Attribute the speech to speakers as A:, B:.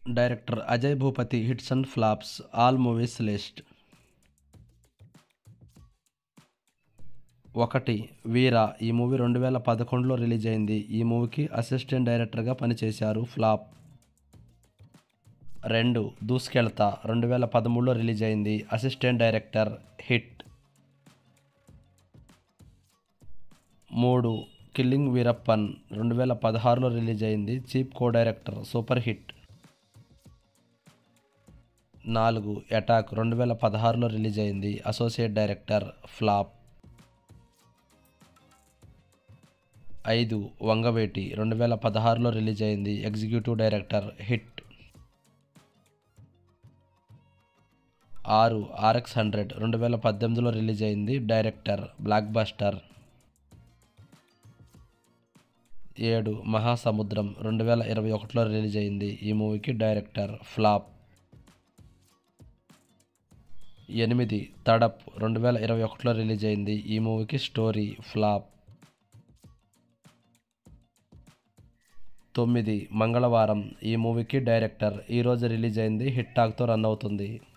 A: director Ajay Bhupathi hits and flops all movies list ఒకటి వీర ఈ movie రెండు వేల పదకొండులో రిలీజ్ అయింది ఈ మూవీకి అసిస్టెంట్ డైరెక్టర్గా పనిచేశారు ఫ్లాప్ రెండు దూసుకెళ్తా రెండు వేల పదమూడులో రిలీజ్ అయింది అసిస్టెంట్ డైరెక్టర్ హిట్ మూడు కిల్లింగ్ వీరప్పన్ రెండు వేల పదహారులో రిలీజ్ అయింది chief co director super hit నాలుగు అటాక్ రెండు వేల పదహారులో రిలీజ్ అయింది అసోసియేట్ డైరెక్టర్ ఫ్లాప్ ఐదు వంగవేటి రెండు వేల పదహారులో రిలీజ్ అయింది ఎగ్జిక్యూటివ్ డైరెక్టర్ హిట్ ఆరు ఆర్ఎక్స్ హండ్రెడ్ రెండు వేల పద్దెనిమిదిలో రిలీజ్ అయింది డైరెక్టర్ బ్లాక్ బస్టర్ ఏడు మహాసముద్రం రెండు వేల ఇరవై ఒకటిలో రిలీజ్ అయింది ఈ మూవీకి డైరెక్టర్ ఫ్లాప్ ఎనిమిది తడప్ రెండు వేల ఇరవై ఒకటిలో రిలీజ్ అయింది ఈ మూవీకి స్టోరీ ఫ్లాప్ తొమ్మిది మంగళవారం ఈ మూవీకి డైరెక్టర్ ఈరోజు రిలీజ్ అయింది హిట్ టాక్తో రన్ అవుతుంది